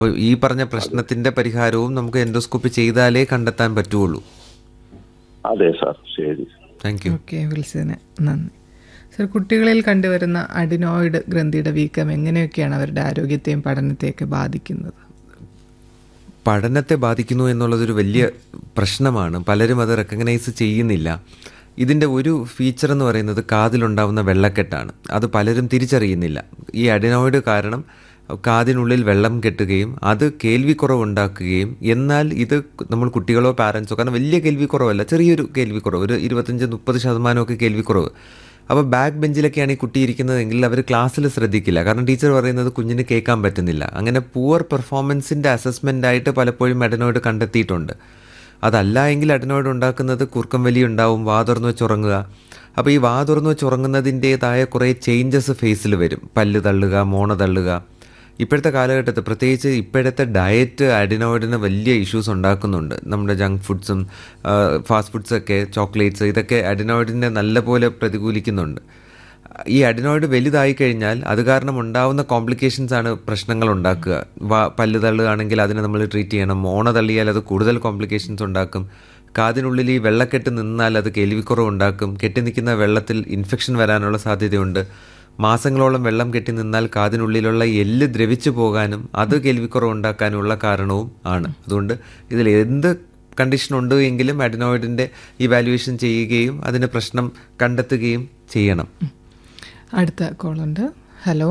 അപ്പോൾ ഈ പറഞ്ഞ പ്രശ്നത്തിന്റെ പരിഹാരവും നമുക്ക് എൻഡോസ്കോപ്പി ചെയ്താലേ കണ്ടെത്താൻ പറ്റുള്ളൂ അതെ സാർ ശരി താങ്ക് യു ഓക്കെ വിളിച്ചതിന് നന്ദി സർ കുട്ടികളിൽ കണ്ടുവരുന്ന അഡിനോയിഡ് ഗ്രന്ഥിയുടെ വീക്കം എങ്ങനെയൊക്കെയാണ് അവരുടെ ആരോഗ്യത്തെയും പഠനത്തെയൊക്കെ ബാധിക്കുന്നത് പഠനത്തെ ബാധിക്കുന്നു എന്നുള്ളതൊരു വലിയ പ്രശ്നമാണ് പലരും അത് റെക്കഗ്നൈസ് ചെയ്യുന്നില്ല ഇതിൻ്റെ ഒരു ഫീച്ചർ എന്ന് പറയുന്നത് കാതിലുണ്ടാവുന്ന വെള്ളക്കെട്ടാണ് അത് പലരും തിരിച്ചറിയുന്നില്ല ഈ അഡിനോയിഡ് കാരണം കാതിനുള്ളിൽ വെള്ളം കെട്ടുകയും അത് കേൾവിക്കുറവുണ്ടാക്കുകയും എന്നാൽ ഇത് നമ്മൾ കുട്ടികളോ പാരൻസോ കാരണം വലിയ കേൾവിക്കുറവല്ല ചെറിയൊരു കേൾവിക്കുറവ് ഒരു ഇരുപത്തഞ്ച് മുപ്പത് ശതമാനമൊക്കെ കേൾവിക്കുറവ് അപ്പോൾ ബാക്ക് ബെഞ്ചിലൊക്കെയാണ് ഈ കുട്ടി ഇരിക്കുന്നതെങ്കിൽ അവർ ക്ലാസ്സിൽ ശ്രദ്ധിക്കില്ല കാരണം ടീച്ചർ പറയുന്നത് കുഞ്ഞിന് കേൾക്കാൻ പറ്റുന്നില്ല അങ്ങനെ പുവർ പെർഫോമൻസിൻ്റെ അസസ്മെൻ്റ് ആയിട്ട് പലപ്പോഴും അഡനോയിഡ് കണ്ടെത്തിയിട്ടുണ്ട് അതല്ല എങ്കിൽ അഡനോയിഡ് ഉണ്ടാക്കുന്നത് കുറുക്കം വലി ഉണ്ടാവും വാ തുറന്ന് വെച്ച് ഉറങ്ങുക അപ്പോൾ ഈ വാ തുറന്ന് വെച്ച് ഉറങ്ങുന്നതിൻ്റേതായ കുറേ ചേഞ്ചസ് ഫേസിൽ വരും പല്ല് തള്ളുക മോണ തള്ളുക ഇപ്പോഴത്തെ കാലഘട്ടത്തിൽ പ്രത്യേകിച്ച് ഇപ്പോഴത്തെ ഡയറ്റ് അഡിനോയിഡിന് വലിയ ഇഷ്യൂസ് ഉണ്ടാക്കുന്നുണ്ട് നമ്മുടെ ജങ്ക് ഫുഡ്സും ഫാസ്റ്റ് ഫുഡ്സൊക്കെ ചോക്ലേറ്റ്സ് ഇതൊക്കെ അഡിനോയിഡിനെ നല്ലപോലെ പ്രതികൂലിക്കുന്നുണ്ട് ഈ അഡിനോയിഡ് വലുതായി കഴിഞ്ഞാൽ അത് കാരണം ഉണ്ടാവുന്ന കോംപ്ലിക്കേഷൻസ് ആണ് പ്രശ്നങ്ങൾ ഉണ്ടാക്കുക വാ പല്ല് തള്ളുകയാണെങ്കിൽ അതിനെ നമ്മൾ ട്രീറ്റ് ചെയ്യണം മോണ തള്ളിയാൽ അത് കൂടുതൽ കോംപ്ലിക്കേഷൻസ് ഉണ്ടാക്കും കാതിനുള്ളിൽ ഈ വെള്ളക്കെട്ട് നിന്നാൽ അത് കേൾവിക്കുറവ് ഉണ്ടാക്കും കെട്ടി നിൽക്കുന്ന വെള്ളത്തിൽ ഇൻഫെക്ഷൻ വരാനുള്ള സാധ്യതയുണ്ട് മാസങ്ങളോളം വെള്ളം കെട്ടി നിന്നാൽ കാതിനുള്ളിലുള്ള എല്ല് ദ്രവിച്ചു പോകാനും അത് കേൾവിക്കുറവ് ഉണ്ടാക്കാനുള്ള കാരണവും ആണ് അതുകൊണ്ട് ഇതിൽ എന്ത് കണ്ടീഷൻ ഉണ്ട് എങ്കിലും അഡിനോയിഡിൻ്റെ ഇവാലുവേഷൻ ചെയ്യുകയും അതിന് പ്രശ്നം കണ്ടെത്തുകയും ചെയ്യണം അടുത്ത കോളുണ്ട് ഹലോ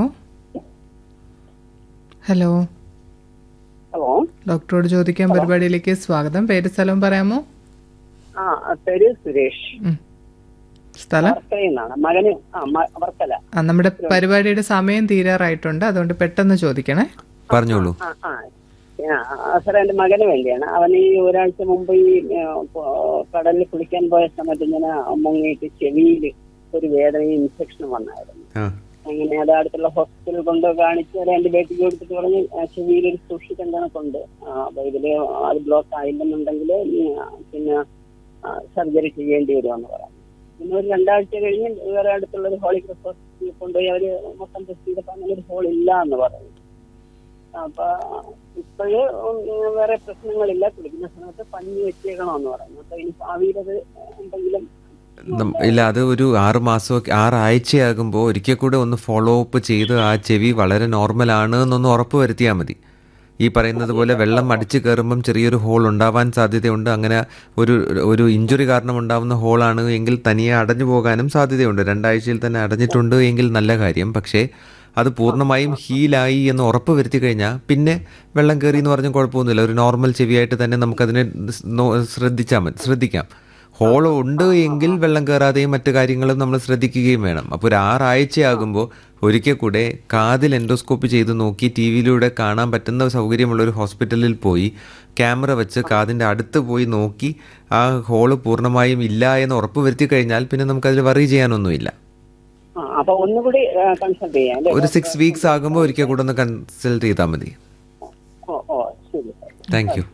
ഹലോ ഹലോ ഡോക്ടറോട് ചോദിക്കാൻ പരിപാടിയിലേക്ക് സ്വാഗതം പേര് സ്ഥലവും പറയാമോ ആ പേര് സുരേഷ് ഉം. സ്ഥലം വർക്കലയിൽ നിന്നാണ് മകന് ആ മ- വർക്കല ആ നമ്മുടെ പരിപാടിയുടെ സമയം തീരാറായിട്ടുണ്ട് അതുകൊണ്ട് പെട്ടെന്ന് ചോദിക്കണേ പറഞ്ഞോളൂ ആ ആ ആ, ആ, സാറേ എന്റെ മകന് വേണ്ടിയാണ് അവൻ ഈ ഒരാഴ്ച മുമ്പ് ഈ ആ, പോ- കടലിൽ കുളിക്കാൻ പോയ സമയത്ത് ഇങ്ങനെ മുങ്ങിയിട്ട് ചെവിയിൽ ഒരു വേദനയും ഇൻഫെക്ഷനും വന്നായിരുന്നു ആ അങ്ങനെ അത് അടുത്തുള്ള ഹോസ്പിറ്റലിൽ കൊണ്ട് കാണിച്ച് ഒരു ആന്റിബയോട്ടിക് കൊടുത്തിട്ട് പറഞ്ഞ് ആ, ചെവിയിൽ ഒരു സൂക്ഷിക്കേണ്ടതൊക്കെ അപ്പൊ ഇതില് അത് ബ്ലോക്ക് ആയില്ലെന്നുണ്ടെങ്കിൽ പിന്നെ സർജറി ചെയ്യേണ്ടി വരുമെന്ന് പറഞ്ഞു പിന്നെ ഒരു രണ്ടാഴ്ച കഴിഞ്ഞ് വേറെ അടുത്തുള്ള ഒരു ഹോളി ക്രോസ് ഹോസ്പിറ്റലിൽ കൊണ്ടുപോയി അവര് മൊത്തം ടെസ്റ്റ് ചെയ്തപ്പോ അങ്ങനെ ഒരു ഹോൾ ഇല്ല എന്ന് പറഞ്ഞു അപ്പൊ ഇപ്പോഴ് വേറെ പ്രശ്നങ്ങളില്ല കുളിക്കുന്ന സമയത്ത് പഞ്ഞി വെച്ചേക്കണമെന്ന് പറഞ്ഞു അപ്പൊ ഇനി ഭാവിയിൽ അത് എന്തെങ്കിലും നം- ഇല്ല അത് ഒരു ആറ് മാസമൊക്കെ ആറാഴ്ചയാകുമ്പോൾ ഒരിക്കൽ കൂടെ ഒന്ന് ഫോളോ അപ്പ് ചെയ്ത് ആ ചെവി വളരെ നോർമൽ ആണ് എന്നൊന്ന് ഉറപ്പ് വരുത്തിയാൽ മതി ഈ പറയുന്നത് പോലെ വെള്ളം അടിച്ചു കയറുമ്പം ചെറിയൊരു ഹോൾ ഉണ്ടാവാൻ സാധ്യതയുണ്ട് അങ്ങനെ ഒരു ഒരു ഇഞ്ചുറി കാരണം ഉണ്ടാവുന്ന ഹോളാണ് എങ്കിൽ തനിയെ അടഞ്ഞു പോകാനും സാധ്യതയുണ്ട് രണ്ടാഴ്ചയിൽ തന്നെ അടഞ്ഞിട്ടുണ്ട് എങ്കിൽ നല്ല കാര്യം പക്ഷേ അത് പൂർണ്ണമായും ഹീലായി എന്ന് ഉറപ്പ് വരുത്തി കഴിഞ്ഞാൽ പിന്നെ വെള്ളം കയറി എന്ന് പറഞ്ഞാൽ കുഴപ്പമൊന്നുമില്ല ഒരു നോർമൽ ചെവിയായിട്ട് തന്നെ നമുക്കതിനെ നോ- ശ്രദ്ധിച്ചാൽ മതി ശ്രദ്ധിക്കാം ഹോൾ ഉണ്ട് എങ്കിൽ വെള്ളം കയറാതെയും മറ്റു കാര്യങ്ങളും നമ്മൾ ശ്രദ്ധിക്കുകയും വേണം അപ്പോൾ ഒരു ആറാഴ്ചയാകുമ്പോൾ ഒരിക്കൽ കൂടെ കാതിൽ എൻഡോസ്കോപ്പി ചെയ്ത് നോക്കി ടി വിയിലൂടെ കാണാൻ പറ്റുന്ന സൗകര്യമുള്ള ഒരു ഹോസ്പിറ്റലിൽ പോയി ക്യാമറ വെച്ച് കാതിൻ്റെ അടുത്ത് പോയി നോക്കി ആ ഹോള് പൂർണ്ണമായും ഇല്ല എന്ന് ഉറപ്പ് വരുത്തി കഴിഞ്ഞാൽ പിന്നെ നമുക്കതിൽ വറി ചെയ്യാനൊന്നുമില്ല ആ അപ്പൊ ഒന്നുകൂടി കൺസൾട്ട് ചെയ്യാം അല്ലേ ഒരു സിക്സ് വീക്സ് ആകുമ്പോൾ ഒരിക്കൽ കൂടെ ഒന്ന് കൺസൾട്ട് ചെയ്താൽ മതി ഓ ഓ ശരി സാർ താങ്ക് യു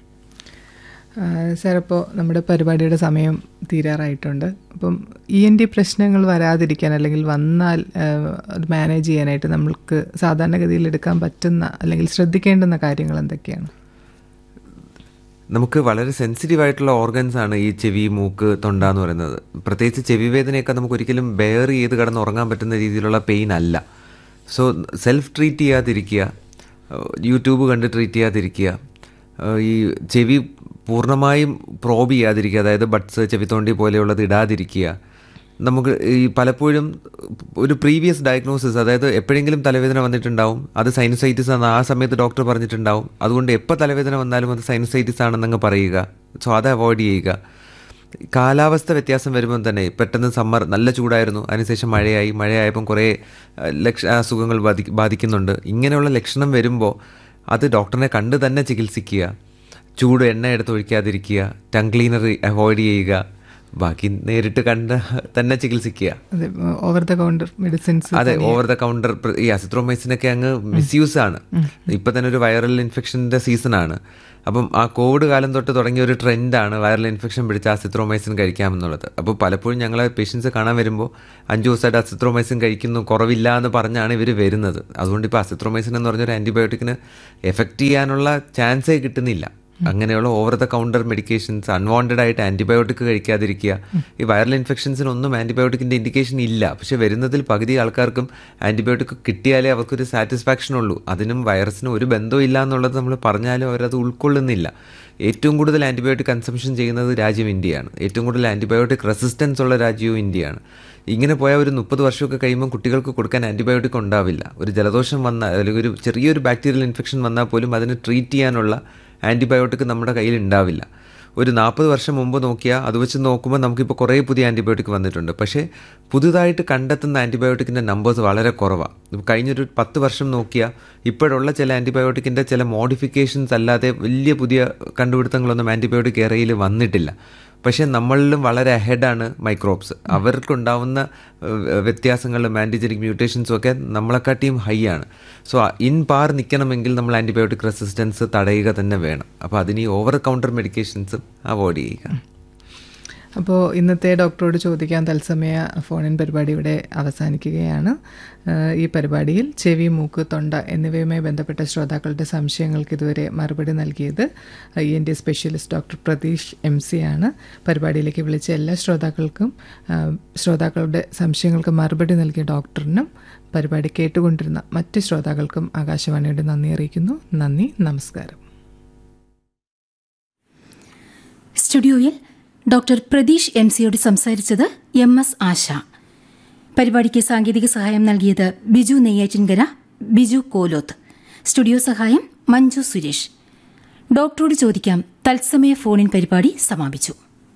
സാർ ഇപ്പോൾ നമ്മുടെ പരിപാടിയുടെ സമയം തീരാറായിട്ടുണ്ട് അപ്പം ഇ എൻ ഡി പ്രശ്നങ്ങൾ വരാതിരിക്കാൻ അല്ലെങ്കിൽ വന്നാൽ ആ, അത് മാനേജ് ചെയ്യാനായിട്ട് നമ്മൾക്ക് സാധാരണഗതിയിൽ എടുക്കാൻ പറ്റുന്ന അല്ലെങ്കിൽ ശ്രദ്ധിക്കേണ്ടുന്ന കാര്യങ്ങൾ എന്തൊക്കെയാണ് നമുക്ക് വളരെ സെൻസിറ്റീവ് ആയിട്ടുള്ള ഓർഗൻസ് ആണ് ഈ ചെവി മൂക്ക് തൊണ്ട എന്ന് പറയുന്നത് പ്രത്യേകിച്ച് ചെവി വേദനയൊക്കെ നമുക്ക് ഒരിക്കലും ബെയർ ചെയ്ത് കിടന്ന് ഉറങ്ങാൻ പറ്റുന്ന രീതിയിലുള്ള പെയിൻ അല്ല സോ സെൽഫ് ട്രീറ്റ് ചെയ്യാതിരിക്കുക ഏഹ് യൂട്യൂബ് കണ്ട് ട്രീറ്റ് ചെയ്യാതിരിക്കുക ഏഹ് ഈ ചെവി പൂർണ്ണമായും പ്രോബ് ചെയ്യാതിരിക്കുക അതായത് ബഡ്സ് ചെവിത്തോണ്ടി പോലെയുള്ളത് ഇടാതിരിക്കുക നമുക്ക് ഈ പലപ്പോഴും ഒരു പ്രീവിയസ് ഡയഗ്നോസിസ് അതായത് എപ്പോഴെങ്കിലും തലവേദന വന്നിട്ടുണ്ടാവും അത് സൈനസൈറ്റിസ് ആണ് ആ സമയത്ത് ഡോക്ടർ പറഞ്ഞിട്ടുണ്ടാവും അതുകൊണ്ട് എപ്പോൾ തലവേദന വന്നാലും അത് സൈനസൈറ്റിസ് ആണെന്നങ്ങ് പറയുക സോ അത് അവോയ്ഡ് ചെയ്യുക കാലാവസ്ഥ വ്യത്യാസം വരുമ്പോൾ തന്നെ പെട്ടെന്ന് സമ്മർ നല്ല ചൂടായിരുന്നു അതിനുശേഷം മഴയായി മഴയായപ്പം കുറേ അഹ്, ലക്ഷ അസുഖങ്ങൾ ബാധി ബാധിക്കുന്നുണ്ട് ഇങ്ങനെയുള്ള ലക്ഷണം വരുമ്പോൾ അത് ഡോക്ടറിനെ കണ്ട് തന്നെ ചികിത്സിക്കുക ചൂട് എണ്ണ എടുത്ത് ഒഴിക്കാതിരിക്കുക ടങ് ക്ലീനർ അവോയ്ഡ് ചെയ്യുക ബാക്കി നേരിട്ട് കണ്ട് തന്നെ ചികിത്സിക്കുക അതെ ഓവർ ദ കൗണ്ടർ മെഡിസിൻസ് അതെ ഓവർ ദ കൗണ്ടർ ഈ അസിത്രോമൈസിനൊക്കെ അങ്ങ് മിസ്യൂസ് ആണ് ഇപ്പൊ തന്നെ ഒരു വൈറൽ ഇൻഫെക്ഷന്റെ സീസൺ ആണ് അപ്പം ആ കോവിഡ് കാലം തൊട്ട് തുടങ്ങിയ ഒരു ട്രെൻഡാണ് വൈറൽ ഇൻഫെക്ഷൻ പിടിച്ച അസിത്രോമൈസിൻ കഴിക്കാമെന്നുള്ളത് അപ്പോൾ പലപ്പോഴും ഞങ്ങളെ പേഷ്യൻസ് കാണാൻ വരുമ്പോൾ അഞ്ച് ദിവസമായിട്ട് അസിത്രോമൈസിൻ കഴിക്കുന്നു കുറവില്ല എന്ന് പറഞ്ഞാണ് ഇവർ വരുന്നത് അതുകൊണ്ട് ഇപ്പോൾ അസിത്രോമൈസിൻ എന്ന് പറഞ്ഞൊരു ആൻറ്റിബയോട്ടിക്കിന് എഫക്റ്റ് ചെയ്യാനുള്ള ചാൻസേ കിട്ടുന്നില്ല അങ്ങനെയുള്ള over the counter medications unwanted ആയിട്ട് ആന്റിബയോട്ടിക് കഴിക്കാതിരിക്കുക ഈ വൈറൽ ഇൻഫെക്ഷൻസിനൊന്നും ആന്റിബയോട്ടിക്കിന്റെ ഇൻഡിക്കേഷൻ ഇല്ല പക്ഷെ വരുന്നതിൽ പകുതി ആൾക്കാർക്കും ആന്റിബയോട്ടിക് കിട്ടിയാലേ അവർക്കൊരു സാറ്റിസ്ഫാക്ഷൻ ഉള്ളൂ അതിനും വൈറസിനും ഒരു ബന്ധവും ഇല്ല എന്നുള്ളത് നമ്മൾ പറഞ്ഞാലും അവരത് ഉൾക്കൊള്ളുന്നില്ല ഏറ്റവും കൂടുതൽ ആന്റിബയോട്ടിക് കൺസംഷൻ ചെയ്യുന്നത് രാജ്യം ഇന്ത്യയാണ് ഏറ്റവും കൂടുതൽ ആന്റിബയോട്ടിക് റെസിസ്റ്റൻസ് ഉള്ള രാജ്യവും ഇന്ത്യയാണ് ഇങ്ങനെ പോയ ഒരു മുപ്പത് വർഷമൊക്കെ കഴിയുമ്പോൾ കുട്ടികൾക്ക് കൊടുക്കാൻ ആന്റിബയോട്ടിക് ഉണ്ടാവില്ല ഒരു ജലദോഷം വന്നാൽ അല്ലെങ്കിൽ ഒരു ചെറിയൊരു ബാക്ടീരിയൽ ഇൻഫെക്ഷൻ വന്നാൽ പോലും അതിനെ ട്രീറ്റ് ചെയ്യാനുള്ള ആൻറ്റിബയോട്ടിക് നമ്മുടെ കയ്യിൽ ഉണ്ടാവില്ല ഒരു നാൽപ്പത് വർഷം മുമ്പ് നോക്കിയാൽ അത് വെച്ച് നോക്കുമ്പോൾ നമുക്കിപ്പോൾ കുറേ പുതിയ ആൻറ്റിബയോട്ടിക് വന്നിട്ടുണ്ട് പക്ഷേ പുതുതായിട്ട് കണ്ടെത്തുന്ന ആൻറ്റിബയോട്ടിക്കിൻ്റെ നമ്പേഴ്സ് വളരെ കുറവാണ് കഴിഞ്ഞൊരു പത്ത് വർഷം നോക്കിയാൽ ഇപ്പോഴുള്ള ചില ആൻറ്റിബയോട്ടിക്കിൻ്റെ ചില മോഡിഫിക്കേഷൻസ് അല്ലാതെ വലിയ പുതിയ കണ്ടുപിടുത്തങ്ങളൊന്നും ആൻറ്റിബയോട്ടിക് ഏറയിൽ വന്നിട്ടില്ല പക്ഷേ നമ്മളിലും വളരെ അഹെഡാണ് മൈക്രോബ്സ് അവർക്കുണ്ടാവുന്ന വ്യത്യാസങ്ങളും ആൻറ്റിജനിക് മ്യൂട്ടേഷൻസും ഒക്കെ നമ്മളെക്കാട്ടിയും ഹൈ ആണ് സോ ഇൻ പാർ നിൽക്കണമെങ്കിൽ നമ്മൾ ആൻറ്റിബയോട്ടിക് റെസിസ്റ്റൻസ് തടയുക തന്നെ വേണം അപ്പോൾ അതിന് ഈ ഓവർ കൗണ്ടർ മെഡിക്കേഷൻസും അവോയ്ഡ് ചെയ്യുക അപ്പോൾ ഇന്നത്തെ ഡോക്ടറോട് ചോദിക്കാൻ തത്സമയ ഫോണിൻ പരിപാടി ഇവിടെ അവസാനിക്കുകയാണ് ഈ പരിപാടിയിൽ ചെവി മൂക്ക് തൊണ്ട എന്നിവയുമായി ബന്ധപ്പെട്ട ശ്രോതാക്കളുടെ സംശയങ്ങൾക്ക് ഇതുവരെ മറുപടി നൽകിയത് I N D specialist doctor Pratheesh M C ആണ് പരിപാടിയിലേക്ക് വിളിച്ച എല്ലാ ശ്രോതാക്കൾക്കും ശ്രോതാക്കളുടെ സംശയങ്ങൾക്ക് മറുപടി നൽകിയ ഡോക്ടറിനും പരിപാടി കേട്ടുകൊണ്ടിരുന്ന മറ്റ് ശ്രോതാക്കൾക്കും ആകാശവാണിയുടെ നന്ദി അറിയിക്കുന്നു നന്ദി നമസ്കാരം സ്റ്റുഡിയോയിൽ ഡോക്ടർ പ്രതീഷ് എം സിയോട് സംസാരിച്ചത് എം എസ് ആശ പരിപാടിക്ക് സാങ്കേതിക സഹായം നൽകിയത് ബിജു നെയ്യാറ്റിൻകര ബിജു കോലോത്ത് സ്റ്റുഡിയോ സഹായം മഞ്ജു സുരേഷ് ഡോക്ടറോട് ചോദിക്കാം തത്സമയ ഫോണിൻ പരിപാടി സമാപിച്ചു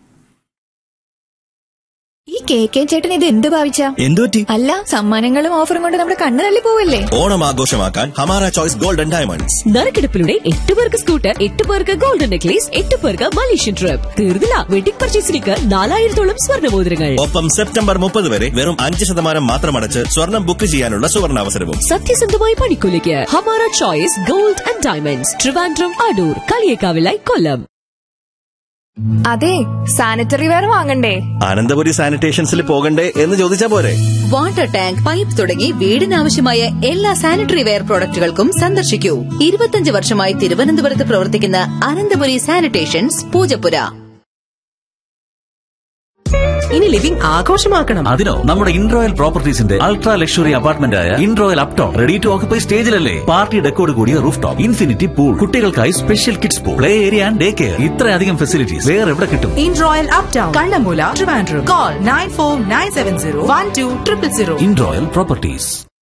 ഈ കെ കെ ചേട്ടൻ ഇത് എന്ത് ഭാവിച്ച എന്തുപറ്റി അല്ല സമ്മാനങ്ങളും ഓഫറും കൊണ്ട് നമ്മുടെ കണ്ണ് തള്ളി പോവല്ലേ ഓണം ആഘോഷമാക്കാൻ ഹമാര ചോയ്സ് ഗോൾഡൻ ഡയമണ്ട്സ് നറുക്കെടുപ്പിലൂടെ എട്ട് പേർക്ക് സ്കൂട്ടർ എട്ട് പേർക്ക് ഗോൾഡൻ നെക്ലേസ് എട്ട് പേർക്ക് മലേഷ്യൻ ട്രിപ്പ് തീർന്നില്ല വെഡിംഗ് പർച്ചേസിലേക്ക് നാലായിരത്തോളം സ്വർണ്ണമോതിരങ്ങൾ ഒപ്പം സെപ്റ്റംബർ മുപ്പത് വരെ വെറും അഞ്ച് ശതമാനം മാത്രമടച്ച് സ്വർണം ബുക്ക് ചെയ്യാനുള്ള സുവർണാവസരവും സത്യസന്ധമായ പണിക്കൂലിക്ക് Hamara choice gold and diamonds Trivandrum Adoor കളിയേക്കാവിലായി കൊല്ലം അതെ സാനിറ്ററി വെയർ വാങ്ങണ്ടേ അനന്തപുരി സാനിറ്റേഷൻസിൽ പോകണ്ടേ എന്ന് ചോദിച്ചാ പോരെ വാട്ടർ ടാങ്ക് പൈപ്പ് തുടങ്ങി വീടിനാവശ്യമായ എല്ലാ സാനിറ്ററി വെയർ പ്രോഡക്റ്റുകൾക്കും സന്ദർശിക്കൂ ഇരുപത്തിയഞ്ച് വർഷമായി തിരുവനന്തപുരത്ത് പ്രവർത്തിക്കുന്ന അനന്തപുരി സാനിറ്റേഷൻസ് പൂജപ്പുര ഇനി ലിവിംഗ് ആഘോഷമാക്കണം അതിനോ നമ്മുടെ ഇൻട്രോയൽ പ്രോപ്പർട്ടീസിന്റെ അൾട്രാ ലക്ഷറി അപ്പാർട്ട്മെന്റ് ആയ Introyal Uptown ready to occupy സ്റ്റേജിലല്ലേ പാർട്ടി ഡെക്കോട് കൂടിയ റൂഫ് ടോപ്പ് ഇൻഫിനിറ്റി പൂൾ കുട്ടികൾക്കായി special kids pool play area and day care ഇത്രയധികം ഫെസിലിറ്റീസ് വേറെ എവിടെ കിട്ടും Introyal uptown Kallamoola Trivandrum call nine four nine seven zero one two triple zero Introyal properties